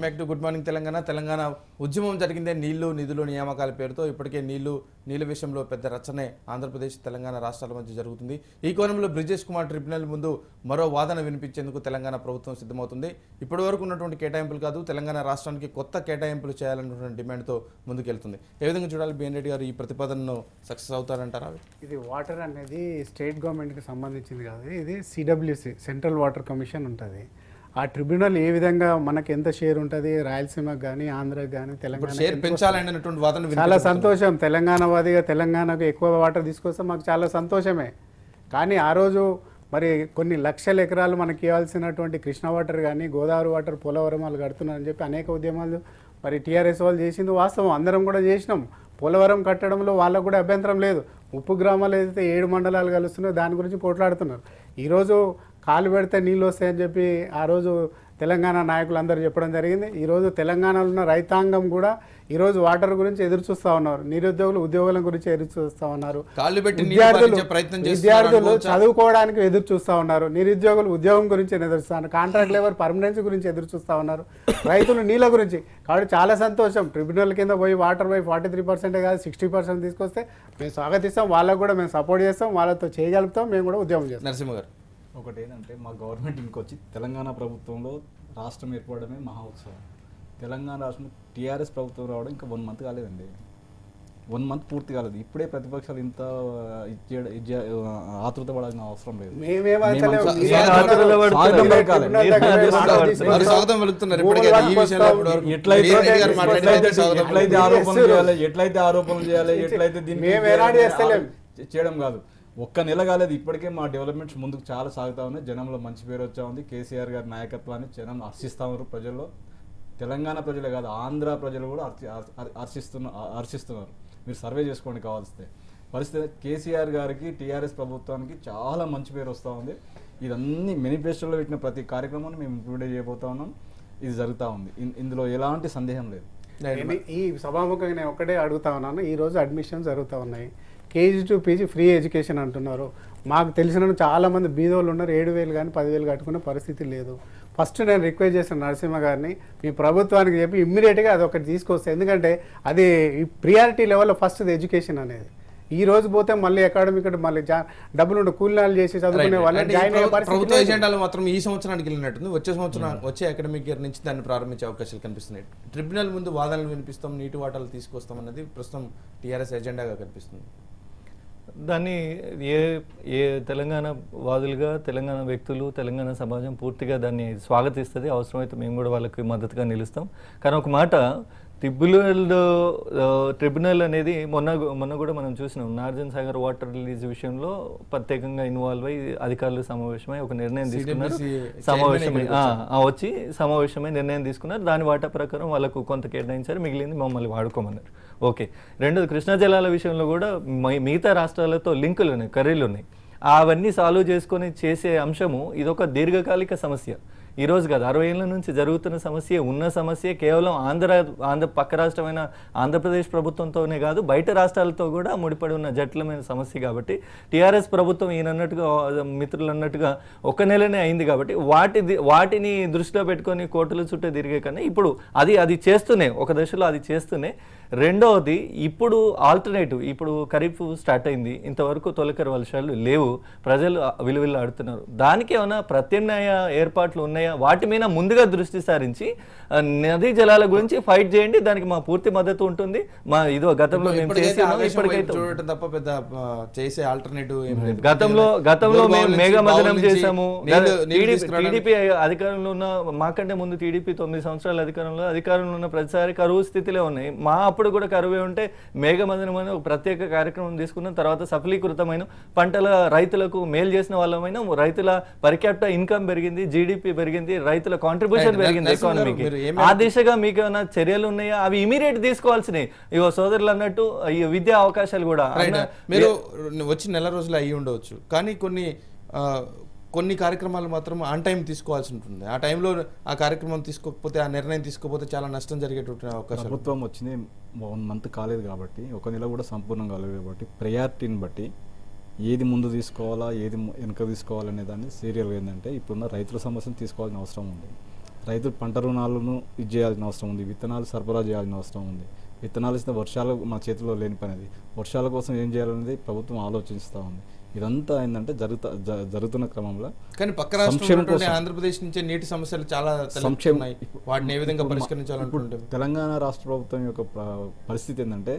Back to good morning Telangana Telangana ఉద్యమం జరిగిందే నీళ్లు నిధులు నియామకాల పేరుతో ఇప్పటికే నీళ్లు నీళ్ళ విషయంలో పెద్ద రచనే ఆంధ్రప్రదేశ్ తెలంగాణ రాష్ట్రాల మధ్య జరుగుతుంది ఈ కోణంలో బ్రిజేష్ కుమార్ ట్రిబ్యునల్ ముందు మరో వాదన వినిపించేందుకు తెలంగాణ ప్రభుత్వం సిద్ధమవుతుంది ఇప్పటి వరకు ఉన్నటువంటి కేటాయింపులు కాదు తెలంగాణ రాష్ట్రానికి కొత్త కేటాయింపులు చేయాలన్నటువంటి డిమాండ్తో ముందుకెళ్తుంది ఏ విధంగా చూడాలి బిఎన్ రెడ్డి గారు ఈ ప్రతిపాదనను సక్సెస్ అవుతారంటారా ఇది వాటర్ అనేది స్టేట్ గవర్నమెంట్కి సంబంధించింది కాదు ఇది సిడబ్ల్యూసి సెంట్రల్ వాటర్ కమిషన్ ఉంటుంది ఆ ట్రిబ్యునల్ ఏ విధంగా మనకి ఎంత షేర్ ఉంటుంది రాయలసీమకు కానీ ఆంధ్రాకి కానీ ఇప్పుడు తెలంగాణ షేర్ పెంచాలనేటువంటి వాదన చాలా వినిపిస్తుంది. సంతోషం తెలంగాణ వాదిగా తెలంగాణకు ఎక్కువ వాటర్ తీసుకొస్తే మాకు చాలా సంతోషమే కానీ ఆ రోజు మరి కొన్ని లక్షల ఎకరాలు మనకి ఇవ్వాల్సినటువంటి కృష్ణా వాటర్ కానీ గోదావరి వాటర్ పోలవరం వాళ్ళు కడుతున్నారని చెప్పి అనేక ఉద్యమాలు మరి టీఆర్ఎస్ వాళ్ళు చేసింది వాస్తవం అందరం కూడా చేసినాం పోలవరం కట్టడంలో వాళ్ళకు కూడా అభ్యంతరం లేదు ఉప్పు గ్రామాలు ఏదైతే ఏడు మండలాలు కలుస్తున్నాయో దాని గురించి పోట్లాడుతున్నారు ఈరోజు కాలు పెడితే నీళ్ళు వస్తాయని చెప్పి ఆ రోజు తెలంగాణ నాయకులు అందరూ చెప్పడం జరిగింది ఈరోజు తెలంగాణలో ఉన్న రైతాంగం కూడా ఈరోజు వాటర్ గురించి ఎదురు చూస్తూ ఉన్నారు నిరుద్యోగులు ఉద్యోగుల గురించి ఎదురు చూస్తూ ఉన్నారు కాళ్ళు పెట్టి నీళ్లు విద్యార్థులు పారించే ప్రయత్నం చేస్తున్నారు విద్యార్థులు అనుకోవచ్చా? చదువుకోవడానికి ఎదురు చూస్తూ ఉన్నారు నిరుద్యోగులు ఉద్యోగం గురించి ఎదురు చూస్తున్నారు కాంట్రాక్ట్ లేబర్ పర్మనెన్సీ గురించి ఎదురు చూస్తూ ఉన్నారు రైతులు నీళ్ళ గురించి కాబట్టి చాలా సంతోషం ట్రిబ్యునల్ కింద పోయి వాటర్ పోయి ఫార్టీ త్రీ పర్సెంట్ కాదు సిక్స్టీ పర్సెంట్ తీసుకొస్తే మేము స్వాగతిస్తాం వాళ్ళకు కూడా మేము సపోర్ట్ చేస్తాం వాళ్ళతో చేయగలుగుతాం మేము కూడా ఉద్యమం చేస్తాం నరసింహ గారు ఒకటి ఏంటంటే మా గవర్నమెంట్ ఇంకొచ్చి తెలంగాణ ప్రభుత్వంలో రాష్ట్రం ఏర్పడమే మహా ఉత్సవం తెలంగాణ రాష్ట్రం టీఆర్ఎస్ ప్రభుత్వం రావడం ఇంకా వన్ మంత్ కాలేదండి వన్ మంత్ పూర్తి కాలేదు ఇప్పుడే ప్రతిపక్షాలు ఇంత ఇచ్చే- ఇచ్చే- ఆతృత పడాల్సిన అవసరం లేదు మేమేమంటలేము. మేము- మీరే స్వాగతం ఆతృతలో పడతారు. పడుతున్నారు. స్వాగతం పలకాలి. ట్రిబ్యునల్ మీరు దగ్గర చేస్తారు. వాటర్ వారు తీసుకొస్తారు. స్వాగతం పలుకుతున్నారు ఇప్పటికే భూములు ఈ విషయంలో వస్తాం. ఇప్పటి వరకు ఎట్లయితే బిఎన్ రెడ్డి గారు ఎట్లయితే మాట్లాడితే స్వాగతం ఎట్లయితే మీరు ఆరోపణలు చేస్తారు. చేయాలి ఎట్లయితే ఆరోపణలు చేయాలి ఎట్లయితే దీన్ని మేము ఏనాడు చేస్తలేం. చే- చేయడం కాదు ఒక్క నెల కాలేదు ఇప్పటికే మా డెవలప్మెంట్స్ ముందుకు చాలా సాగుతా ఉన్నాయి జనంలో మంచి పేరు వచ్చా ఉంది కేసీఆర్ గారి నాయకత్వాన్ని జనం హర్షిస్తా ఉన్నారు ప్రజల్లో తెలంగాణ ప్రజలే కాదు ఆంధ్ర ప్రజలు కూడా హర్షి- హర్- హర్షిస్తున్న హర్షిస్తున్నారు మీరు సర్వే చేసుకోండి కావాల్స్తే పరిస్థితి కేసీఆర్ గారికి టీఆర్ఎస్ ప్రభుత్వానికి చాలా మంచి పేరు వస్తూ ఉంది ఇదన్నీ మేనిఫెస్టోలో పెట్టిన ప్రతి కార్యక్రమాన్ని మేము ఇంప్లిమెంట్ చేయబోతా ఉన్నాం ఇది జరుగుతూ ఉంది ఇన్- ఇందులో ఎలాంటి సందేహం లేదు నేను ఈ సభాముఖంగా నేను ఒకటే అడుగుతా ఉన్నాను ఈ రోజు అడ్మిషన్ జరుగుతూ ఉన్నాయి KG to PG free education అంటున్నారు మాకు తెలిసిన చాలా మంది బీదోళ్ళు ఉన్నారు ఏడు వేలు కానీ పదివేలు కట్టుకునే పరిస్థితి లేదు ఫస్ట్ నేను రిక్వెస్ట్ చేసిన నరసింహ గారిని మీ ప్రభుత్వానికి చెప్పి ఇమ్మీడియట్గా అది ఒకటి తీసుకొస్తే ఎందుకంటే అది ప్రియారిటీ లెవెల్లో ఫస్ట్ ఎడ్యుకేషన్ అనేది ఈ రోజు పోతే మళ్ళీ అకాడమిక్ మళ్ళీ జా- డబ్బులు ఉండే కూలీనాలు చేసి చదువుకునే Right. వాళ్ళు అంటే ఈ జాయిన్ అయ్యే ప్రభు- పరిస్థితి ప్రభుత్వ లేదు. ఎజెండాలో మాత్రం ఈ సంవత్సరానికి వెళ్ళినట్టుంది వచ్చే సంవత్సరం వచ్చే అకాడమిక్ ఇయర్ నుంచి దాన్ని ప్రారంభించే అవకాశాలు కనిపిస్తున్నాయి ట్రిబ్యునల్ ముందు వాదనలు వినిపిస్తాం నీటి వాటాలు తీసుకొస్తాం అన్నది ప్రస్తుతం టీఆర్ఎస్ ఎజెండాగా కనిపిస్తుంది దాన్ని ఏ ఏ తెలంగాణ వాదులుగా తెలంగాణ వ్యక్తులు తెలంగాణ సమాజం పూర్తిగా దాన్ని స్వాగతిస్తుంది అవసరమైతే మేము కూడా వాళ్ళకి మద్దతుగా నిలుస్తాం కానీ ఒక మాట ట్రిబ్యునల్ ఆ, ట్రిబ్యునల్ అనేది మొన్న మొన్న కూడా మనం చూసినాం నార్జన్ సాగర్ వాటర్ రిలీజ్ విషయంలో ప్రత్యేకంగా ఇన్వాల్వ్ అయ్యి అధికారులు సమావేశమై ఒక నిర్ణయం తీసుకున్నారు CWC సమావేశమై chairman ఆ, ఆ, వచ్చి సమావేశమై నిర్ణయం తీసుకున్నారు దాని వాటా ప్రకారం వాళ్ళకు కొంత కేటాయించారు మిగిలింది మమ్మల్ని వాడుకోమన్నారు ఓకే రెండోది కృష్ణా జలాల విషయంలో కూడా మి- మిగతా రాష్ట్రాలతో లింకులు ఉన్నాయి కర్రీలు ఉన్నాయి అవన్నీ సాల్వ్ చేసుకొని చేసే అంశము ఇదొక దీర్ఘకాలిక సమస్య ఈ రోజు కాదు అరవై ఏళ్ళ నుంచి జరుగుతున్న సమస్య ఉన్న సమస్య కేవలం ఆంధ్ర ఆంధ్ర పక్క రాష్ట్రమైన ఆంధ్రప్రదేశ్ ప్రభుత్వంతోనే కాదు బయట రాష్ట్రాలతో కూడా ముడిపడి ఉన్న జటిలమైన సమస్య కాబట్టి టీఆర్ఎస్ ప్రభుత్వం ఈయన అన్నట్టుగా ఆ, మిత్రులు అన్నట్టుగా ఒక నెలనే అయింది కాబట్టి వాటి వాటిని దృష్టిలో పెట్టుకొని కోర్టుల చుట్టూ తిరిగే కన్నా ఇప్పుడు అది అది చేస్తూనే ఒక దశలో అది చేస్తూనే రెండవది ఇప్పుడు ఆల్టర్నేటివ్ ఇప్పుడు ఖరీఫ్ స్టార్ట్ అయింది ఇంతవరకు తొలకరి వర్షాలు లేవు ప్రజలు విలువిల్లు ఆడుతున్నారు దానికి ఏమైనా ప్రత్యామ్నాయ ఏర్పాట్లు ఉన్నాయా వాటి మీద ముందుగా దృష్టి సారించి ఆ, నదీ జలాల గురించి ఫైట్ చేయండి దానికి మా పూర్తి మద్దతు ఉంటుంది మా ఇదో గతంలో మేము ఇప్పటికైతే చేసాము ఆవేశం వైపు ఇప్పటికైతే చూడటం తప్ప పెద్ద ఆ, చేసే ఆల్టర్నేటివ్ ఏం లేదు గతంలో గతంలో బోరు మేము బావుల నుంచి, మేఘమదనం బావుల నుంచి చేశాము నీళ్లు- నీళ్లు తీసుకురావడానికి- టీడీపీ అధికారంలో ఉన్న మాకంటే ముందు టీడీపీ తొమ్మిది సంవత్సరాల అధికారంలో అధికారంలో ఉన్న ప్రతిసారి కరువు స్థితిలో ఉన్నాయి మా అప్పుడు కూడా కరువే ఉంటే మేఘమదనం అనే ఒక ప్రత్యేక కార్యక్రమం తీసుకున్నాం తర్వాత సఫలీకృతమైన పంటల రైతులకు మేలు చేసిన వాళ్ళమైన రైతుల పరిక్యాప్ట ఇన్కమ్ పెరిగింది జీడిపి పెరిగింది రైతుల కాంట్రిబ్యూషన్ Right. పెరిగింది నరసింహ గారు, ఎకానమీకి మీరు ఏమేమి- ఆ దిశగా మీకు ఏమైనా చర్యలు ఉన్నాయా అవి ఇమీడియట్ తీసుకోవాల్సినవి ఇగో సోదరులు అన్నట్టు ఈ విద్యా అవకాశాలు కూడా రైట్ అన్న- మీరు వచ్చి నెల రోజులు అయ్యి ఉండవచ్చు కానీ కొన్ని ఆ, కొన్ని కార్యక్రమాలు మాత్రం ఆన్ టైం తీసుకోవాల్సి ఉంటుంది ఆ టైంలో ఆ కార్యక్రమం తీసుకోకపోతే ఆ నిర్ణయం తీసుకోకపోతే చాలా నష్టం జరిగేటువంటి అవకాశం ప్రభుత్వం వచ్చింది వన్ మంత్ కాలేదు కాబట్టి ఒక నెల కూడా సంపూర్ణం కాలేదు కాబట్టి ప్రయారిటీని బట్టి ఏది ముందు తీసుకోవాలా ఏది ము- వెనక తీసుకోవాలనే దాన్ని సీరియల్గా ఏంటంటే ఇప్పుడున్న రైతుల సమస్యను తీసుకోవాల్సిన అవసరం ఉంది రైతులు పంట రుణాలను ఇది చేయాల్సిన అవసరం ఉంది విత్తనాలు సరఫరా చేయాల్సిన అవసరం ఉంది విత్తనాలు ఇస్తే వర్షాలు మన చేతిలో లేని పని అది వర్షాల కోసం ఏం చేయాలనేది ప్రభుత్వం ఆలోచిస్తూ ఉంది ఇదంతా ఏంటంటే జరుగుతా జ- జరుగుతున్న క్రమంలో కానీ పక్క రాష్ట్రం సంక్షేమం ఉన్నటువంటి కోసం. ఆంధ్రప్రదేశ్ నుంచే నీటి సమస్యలు చాలా సంక్షేమం తలెత్తుతున్నాయి ఇప్పుడు- వాటిని ఏ విధంగా ఇప్పుడు మా- పరిష్కరించాలనుకుంటే ఇప్పుడు తెలంగాణ రాష్ట్ర ప్రభుత్వం యొక్క ప్ర- పరిస్థితి ఏంటంటే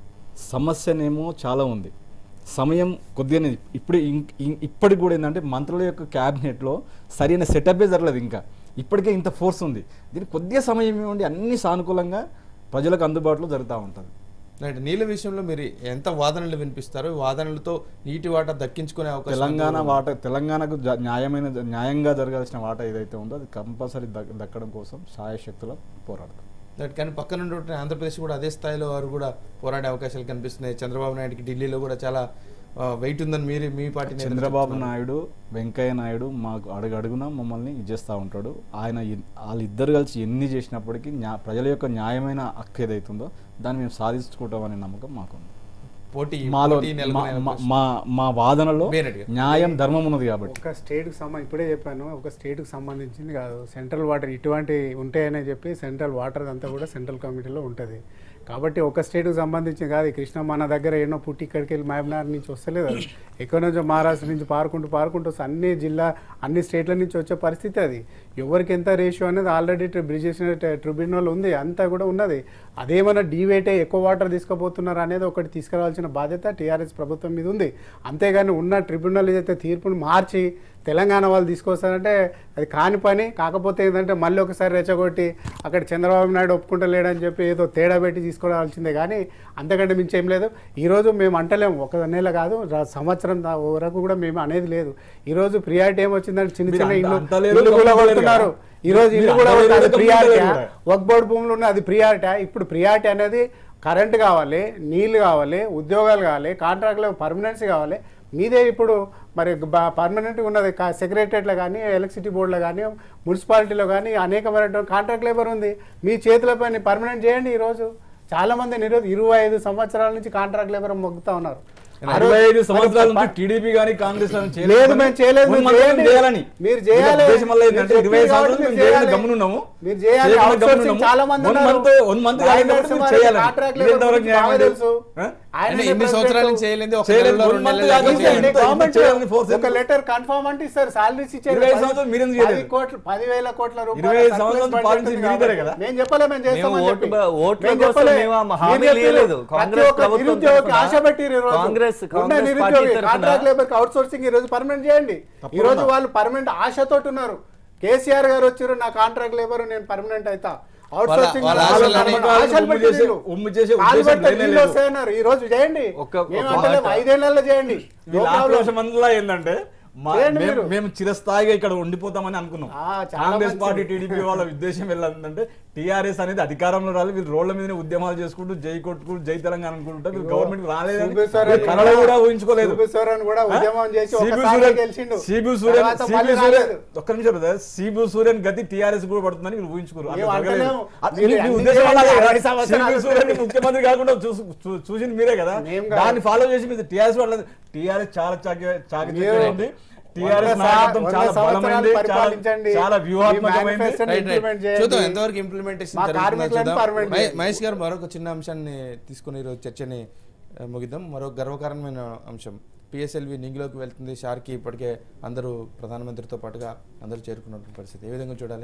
సమస్యనేమో చాలా ఉంది సమయం కొద్దిగానే ఇప్పుడు ఇం- ఇం- ఇప్పటికి కూడా ఏంటంటే మంత్రుల యొక్క క్యాబినెట్లో సరైన సెటప్పే జరగలేదు ఇంకా ఇప్పటికే ఇంత ఫోర్స్ ఉంది దీనికి కొద్దిగా సమయం ఇవ్వండి అన్ని సానుకూలంగా ప్రజలకు అందుబాటులో జరుగుతూ ఉంటుంది రైట్ నీళ్ళ విషయంలో మీరు ఎంత వాదనలు వినిపిస్తారో ఈ వాదనలతో నీటి వాటా దక్కించుకునే అవకాశం తెలంగాణ ఎంతో- వాట తెలంగాణకు జ- న్యాయమైన న్యాయంగా జరగాల్సిన వాట ఏదైతే ఉందో అది కంపల్సరీ దక్- దక్కడం కోసం సాయశక్తుల పోరాడతాం రైట్ కానీ పక్కన ఉన్నటువంటి ఆంధ్రప్రదేశ్ కూడా అదే స్థాయిలో వారు కూడా పోరాడే అవకాశాలు కనిపిస్తున్నాయి చంద్రబాబు నాయుడుకి ఢిల్లీలో కూడా చాలా వెయిట్ ఉందని మీరు మీ పార్టీ నేతలు చంద్రబాబు చెప్తున్నారు. నాయుడు వెంకయ్య నాయుడు మాకు అడుగు అడుగున మమ్మల్ని ఇచ్చేస్తూ ఉంటాడు ఆయన ఎన్- వాళ్ళిద్దరు కలిసి ఎన్ని చేసినప్పటికీ న్యా ప్రజల యొక్క న్యాయమైన హక్కు ఏదైతుందో దాన్ని మేము సాధించుకుంటామనే నమ్మకం మాకుంది పోటీ మాలో పోటీ నెలకొనే మా- మా- అవకాశం. మా మా వాదనలో బేనెట్ గారు. న్యాయం ధర్మం ఉన్నది కాబట్టి ఒక స్టేట్కి సంబంధించి ఇప్పుడే చెప్పాను ఒక స్టేట్కి సంబంధించింది కాదు సెంట్రల్ వాటర్ ఇటువంటి ఉంటాయనే చెప్పి సెంట్రల్ వాటర్ అంతా కూడా సెంట్రల్ కమిటీలో ఉంటుంది కాబట్టి ఒక స్టేట్కి సంబంధించి కాదు ఈ కృష్ణ మన దగ్గర ఎన్నో పుట్టి ఇక్కడికి వెళ్ళి మహబూబ్నగర్ నుంచి వస్తలేదు అది ఎక్కడి నుంచో మహారాష్ట్ర నుంచి పారుకుంటూ పారుకుంటూ వస్తే అన్ని జిల్లా అన్ని స్టేట్ల నుంచి వచ్చే పరిస్థితి అది ఎవరికి ఎంత రేషియో అనేది ఆల్రెడీ బ్రిజేషన్ ట్రిబ్యునల్ ఉంది అంతా కూడా ఉన్నది అదేమైనా డీవేటే ఎక్కువ వాటర్ తీసుకుపోతున్నారు అనేది ఒకటి తీసుకురావాల్సిన బాధ్యత టీఆర్ఎస్ ప్రభుత్వం మీద ఉంది అంతేగాని ఉన్న ట్రిబ్యునల్ ఏదైతే తీర్పును మార్చి తెలంగాణ వాళ్ళు తీసుకొస్తారంటే అది కాని పని కాకపోతే ఏంటంటే మళ్ళీ ఒకసారి రెచ్చగొట్టి అక్కడ చంద్రబాబు నాయుడు ఒప్పుకుంటలేడని చెప్పి ఏదో తేడా పెట్టి తీసుకోవాల్సిందే కానీ అంతకంటే మించి ఏం లేదు ఈరోజు మేము అంటలేము ఒక నెల కాదు రా- సంవత్సరం దా- వరకు కూడా మేము అనేది లేదు ఈరోజు ప్రియారిటీ ఏమొచ్చిందంటే చిన్న మీరు చిన్న అంత- ఇల్లు అంతలేరు, ఇల్లు కూడా గమ్మున లేరు కొడుతున్నారు కదా. ఈ రోజు ఇల్లు మీరు కూడా అంతలేరు, అది గమ్మున ప్రియారిటీ లేరు కూడా. వర్క్ బోర్డు భూములు ఉన్న అది ప్రియారిటీ ఇప్పుడు ప్రియారిటీ అనేది కరెంట్ కావాలి నీళ్లు కావాలి ఉద్యోగాలు కావాలి కాంట్రాక్ట్లో పర్మనెన్సీ కావాలి మీదే ఇప్పుడు మరి పర్మనెంట్గా ఉన్నది సెక్రటరియట్లో కానీ ఎలక్ట్రిసిటీ బోర్డులో కానీ మున్సిపాలిటీలో కానీ అనేకమైన కాంట్రాక్ట్ లేబర్ ఉంది మీ చేతిలో పని పర్మనెంట్ చేయండి ఈరోజు చాలా మంది నిరోధ ఇరవై ఐదు సంవత్సరాల నుంచి కాంట్రాక్ట్ లేబర్ మొగ్గుతా ఉన్నారు ఆ రోజు- అరవై ఐదు సంవత్సరాల మరి నుంచి టీడీపీ కానీ కాంగ్రెస్ కానీ చేయలేదు లేదు కానీ మేము చేయలేదు ముందు మేము మనం చేయండి. చేయాలని మీరు వీళ్ళ చేయాలి ఉద్దేశం వల్ల ఏంటంటే మీరు ఇరవై ఐదు చెప్పారు సంవత్సరాలు కాబట్టి మేము చేయాలి. గమనున్నాము మీరు చేయాలి చేయకుండా అవుట్సోర్సింగ్ గమనున్నాము. చాలా మంది వన్ ఉన్నారు. మంత్ వన్ మంత్ రాయల్ కాలేదు నరసింహారెడ్డి కాబట్టి చేయాలని. కాంట్రాక్ట్ ఇది లేబర్ ఎంతవరకు గురించి న్యాయం బాగా అండి? తెలుసు. ఆ? ఆయననే అంటే ఇన్ని ప్రెసిడెంట్. సంవత్సరాల నుంచి చేయలేదు ఒక చేయలేదు, నెలలో వన్ రెండు మంత్ నెలల్లో కాదు, చేయాలి. చేయండి. అంటే గవర్నమెంట్ చేయాలని ఫోర్స్ ఒక లెటర్ కన్ఫర్మ్ అంటే ఇస్తారు సాలరీస్ ఇచ్చారు ఇరవై ఐదు సంవత్సరాలు మీరు ఎందుకు పది చేయలేదు? కోట్ల పదివేల కోట్ల రూపాయల ఇరవై ఐదు surplus సంవత్సరాలు budget పాలించి ఉంది మీరు ఇద్దరే కాబట్టి. కదా? మేము చెప్పలే మేము చేస్తామని ఓటు చెప్పి. బ- ఓట్ల మేము కోసం చెప్పలే. మేము ఆ మీరు హామీలు చెప్పలేదు. ఇవ్వలేదు. ప్రతి కాంగ్రెస్ ఒక్క ప్రభుత్వం నిరుద్యోగికి తరఫున ఆశ పెట్టిరు ఈ రోజు. కాంగ్రెస్- ఉన్న కాంగ్రెస్ నిరుద్యోగి పార్టీ తరఫున కాంట్రాక్ట్ లేబర్ అవుట్ సోర్సింగ్ ఈ రోజు పర్మనెంట్ చేయండి తప్పకుండా. ఈ రోజు వాళ్ళు పర్మనెంట్ ఆశతోటి ఉన్నారు కేసీఆర్ గారు వచ్చారు నా కాంట్రాక్ట్ లేబర్ నేను పర్మనెంట్ అవుతా అవుట్ వాళ్ళ- సోర్సింగ్ వాళ్ళ వాళ్ళు ఆశలు నమ్మకాలు అన్ని ఆశలు ఉమ్ము పెట్టి చేసే- వీళ్ళు. ఉమ్ము చేసే కాలు ఉద్దేశం పట్టే లేనే నీళ్ళు లేదు. వస్తాయన్నారు ఈ రోజు చేయండి ఒక్క- మేము ఒక్క అంటలేము మాట. ఐదేళ్లలో చేయండి No వీళ్ళ problem. ఆక్రోశం అందులో ఏంటంటే మా- చేయండి మేము- మీరు. మేము చిరస్థాయిగా ఇక్కడ ఉండిపోతామని అనుకున్నాం ఆ, చాలా కాంగ్రెస్ మంచిది. పార్టీ టీడీపీ వాళ్ళ ఉద్దేశం వెళ్ళాలంటే టీఆర్ఎస్ అనేది అధికారంలో రాలేదు వీళ్ళు రోడ్ల మీదనే ఉద్యమాలు చేసుకుంటూ జై కొట్టుకుంటూ జై తెలంగాణ అనుకుంటా వీళ్ళు గవర్నమెంట్ రాలేదని సూపేశ్వరన్ వీళ్ళు కలలో కూడా ఊహించుకోలేదు సూపేశ్వరన్ కూడా ఉద్యమం చేసి సిబి ఒకసారి సూర్యన్ గెలిచిండు. సిబి సూర్యన్ తర్వాత సిబి మళ్ళీ సూర్యన్ రాలేదు. ఒక్క నిమిషం బ్రదర్ సిబి సూర్యన్ గతి టీఆర్ఎస్ కూడా పడుతుందని వీళ్ళు ఊహించుకోరు అట్లా మేము జరగలేదు. అంటలేము. అది మీరు మీ- మీ అన్ని ఉద్దేశం చేయండి, అలాగే కదా? అరవై సంవత్సరాలు సిబి సూర్యన్ ముఖ్యమంత్రి కాకుండా చూసు- చూ- చూసింది మీరే కదా మేం కాదు. దాన్ని ఫాలో చేసి మీరు టీఆర్ఎస్ వాళ్ళ టీఆర్ఎస్ చాలా చాకి చాకి మీరు ఉంది టీఆర్ఎస్ వంద నాయకత్వం వంద చాలా సంవత్సరాలు బలమైంది చాలా పరిపాలించండి. చాలా మీ వ్యూహాత్మకమైంది manifesto ని రైట్ రైట్ implement చేయండి. చూద్దాం ఎంతవరకు ఇంప్లిమెంటేషన్ మా జరుగుతుందో కార్మికులను చూద్దాం. permanent మహే- చేయండి. మహేష్ గారు మరొక చిన్న అంశాన్ని తీసుకుని ఈరోజు చర్చని ఆ, ముగిద్దాం మరో గర్వకారణమైన అంశం పిఎస్ఎల్వి నింగిలోకి వెళ్తుంది షార్కి ఇప్పటికే అందరూ ప్రధానమంత్రితో పాటుగా అందరూ చేరుకున్నటువంటి పరిస్థితి ఏ విధంగా చూడాలి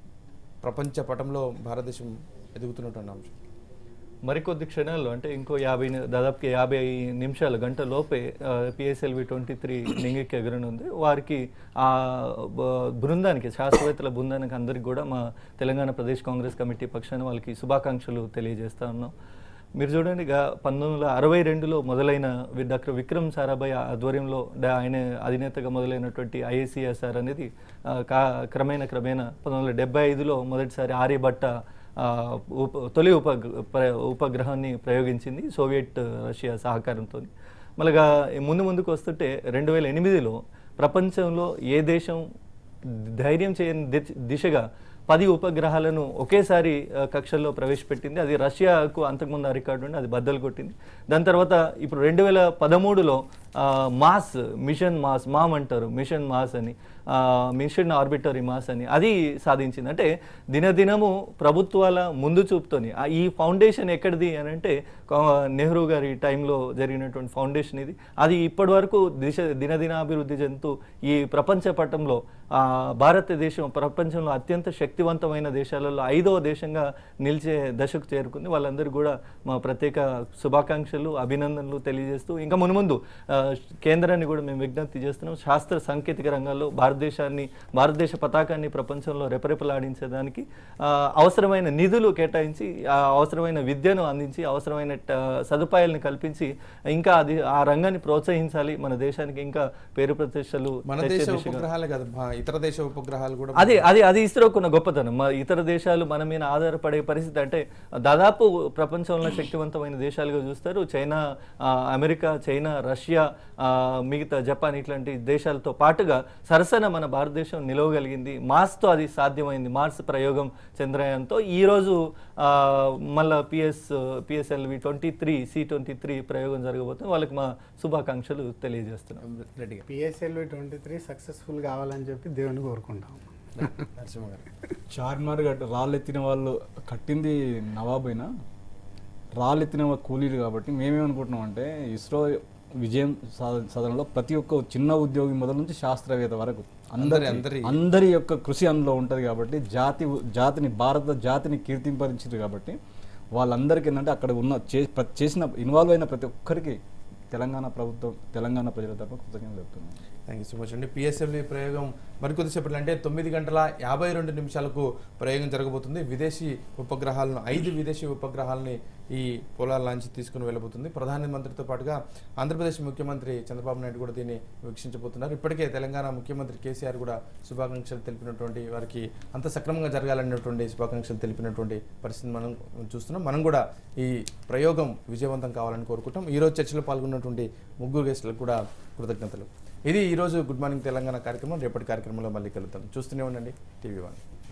ప్రపంచ పటంలో భారతదేశం ఎదుగుతున్నటువంటి అంశం మరికొద్ది క్షణాల్లో అంటే ఇంకో యాభై ని- దాదాపుకి యాభై నిమిషాలు గంట లోపే పిఎస్ఎల్వి ట్వంటీ త్రీ నింగికి ఎగరనుంది వారికి ఆ బ- బృందానికి శాస్త్రవేత్తల బృందానికి అందరికి కూడా మా తెలంగాణ ప్రదేశ్ కాంగ్రెస్ కమిటీ పక్షాన వాళ్ళకి శుభాకాంక్షలు తెలియజేస్తా ఉన్నాం మీరు చూడండి ఇక పంతొమ్మిది వందల అరవై రెండులో మొదలైన వి- డాక్టర్ విక్రమ్ సారాభాయ్ ఆధ్వర్యంలో డా- ఆయన అధినేతగా మొదలైనటువంటి ఐఏసీఎస్ఆర్ అనేది ఆ, కా క్రమేణా క్రమేణా పంతొమ్మిది వందల డెబ్బై ఐదులో మొదటిసారి ఆర్యభట్ట ఆ, ఉప తొలి ఉప ఉపగ్రహాన్ని ప్రయోగించింది సోవియట్ రష్యా సహకారంతో మళ్ళగా ముందు ముందుకు వస్తుంటే రెండు వేల ఎనిమిదిలో ప్రపంచంలో ఏ దేశం ధైర్యం చేయని దిశ- దిశగా పది ఉపగ్రహాలను ఒకేసారి ఆ, కక్షల్లో ప్రవేశపెట్టింది అది రష్యాకు అంతకుముందు ఆ రికార్డు ఉండి అది బద్దలు కొట్టింది దాని తర్వాత ఇప్పుడు రెండు వేల పదమూడులో మాస్ మిషన్ మాస్ మామ్ అంటారు మిషన్ మాస్ అని మిషన్ ఆర్బిటరీ మాస్ అని అది సాధించింది అంటే దినదినము ప్రభుత్వాల ముందు చూపుతోని ఆ ఈ ఫౌండేషన్ ఎక్కడిది అని అంటే కా- నెహ్రూ గారి టైంలో జరిగినటువంటి ఫౌండేషన్ ఇది అది ఇప్పటి వరకు దిశ దినదినాభివృద్ధి చెందుతూ ఈ ప్రపంచ పటంలో ఆ, భారతదేశం ప్రపంచంలో అత్యంత శక్తివంతమైన దేశాలలో ఐదవ దేశంగా నిలిచే దశకు చేరుకుంది వాళ్ళందరికీ కూడా మా ప్రత్యేక శుభాకాంక్షలు అభినందనలు తెలియజేస్తూ ఇంకా మునుముందు ఆ, కేంద్రాన్ని కూడా మేము విజ్ఞప్తి చేస్తున్నాం శాస్త్ర సాంకేతిక రంగాల్లో భారతదేశాన్ని భారతదేశ పతాకాన్ని ప్రపంచంలో రెపరెపలాడించడానికి ఆ, అవసరమైన నిధులు కేటాయించి ఆ అవసరమైన విద్యను అందించి అవసరమైన ట- సదుపాయాలను కల్పించి ఇంకా అది ఆ రంగాన్ని ప్రోత్సహించాలి మన దేశానికి ఇంకా పేరు ప్రతిష్టలు మన తెచ్చే దేశ దిశగా. ఉపగ్రహాలే కాదు భా- ఇతర దేశ ఉపగ్రహాలు కూడా అది అది అది ఇస్రోకు ఉన్న గొప్పతనం మా ఇతర దేశాలు మన మీద ఆధారపడే పరిస్థితి అంటే దాదాపు ప్రపంచంలో శక్తివంతమైన దేశాలుగా చూస్తారు చైనా ఆ, అమెరికా చైనా రష్యా ఆ, మిగతా జపాన్ ఇట్లాంటి దేశాలతో పాటుగా సరసన మన భారతదేశం నిలవగలిగింది మార్స్తో అది సాధ్యమైంది మార్స్ ప్రయోగం చంద్రయాన్తో ఈరోజు ఆ, మళ్ళా PS PSLV twenty three C twenty three ప్రయోగం జరగబోతుంది వాళ్ళకి మా శుభాకాంక్షలు తెలియజేస్తున్నాం రెడ్డి గారు పిఎస్ఎల్వి ట్వంటీ త్రీ సక్సెస్ఫుల్ కావాలని చెప్పి దేవుని కోరుకుంటాం నరసింహ గారు చార్మినార్ గట్టు రాళ్ళు ఎత్తిన వాళ్ళు కట్టింది నవాబైనా రాళ్ళు ఎత్తిన వా- కూలీలు కాబట్టి మేమేమనుకుంటున్నాం అంటే ఇస్రో విజయం సాధ- సాధనలో ప్రతి ఒక్క చిన్న ఉద్యోగి మొదలు నుంచి శాస్త్రవేత్త వరకు అందరి అందరి- అందరి యొక్క కృషి అందులో ఉంటుంది కాబట్టి జాతి జాతిని భారత జాతిని కీర్తింపరించారు కాబట్టి వాళ్ళందరికీ ఏంటంటే అక్కడ ఉన్న చే- ప్ర- చేసిన ఇన్వాల్వ్ అయిన ప్రతి ఒక్కరికి తెలంగాణ ప్రభుత్వం తెలంగాణ ప్రజల తరపున కృతజ్ఞతలు చెప్తున్నాను థ్యాంక్ యూ సో మచ్ అండి పిఎస్ఎల్వి ప్రయోగం మరికొద్దిసేపట్లో అంటే తొమ్మిది గంటల యాభై రెండు నిమిషాలకు ప్రయోగం జరగబోతుంది విదేశీ ఉపగ్రహాలను ఐదు విదేశీ ఉపగ్రహాలని ఈ పోలార్ లాంచ్ తీసుకుని వెళ్ళబోతుంది ప్రధానమంత్రితో పాటుగా ఆంధ్రప్రదేశ్ ముఖ్యమంత్రి చంద్రబాబు నాయుడు కూడా దీన్ని వీక్షించబోతున్నారు ఇప్పటికే తెలంగాణ ముఖ్యమంత్రి కేసీఆర్ కూడా శుభాకాంక్షలు తెలిపినటువంటి వారికి అంత సక్రమంగా జరగాలనేటువంటి శుభాకాంక్షలు తెలిపినటువంటి పరిస్థితి మనం చూస్తున్నాం మనం కూడా ఈ ప్రయోగం విజయవంతం కావాలని కోరుకుంటాం ఈ రోజు చర్చలో పాల్గొన్నటువంటి ముగ్గురు గెస్టులకు కూడా కృతజ్ఞతలు ఇది ఈరోజు గుడ్ మార్నింగ్ తెలంగాణ కార్యక్రమం రేపటి కార్యక్రమంలో మళ్ళీ కలుద్దాం చూస్తూనే ఉండండి టీవీ వన్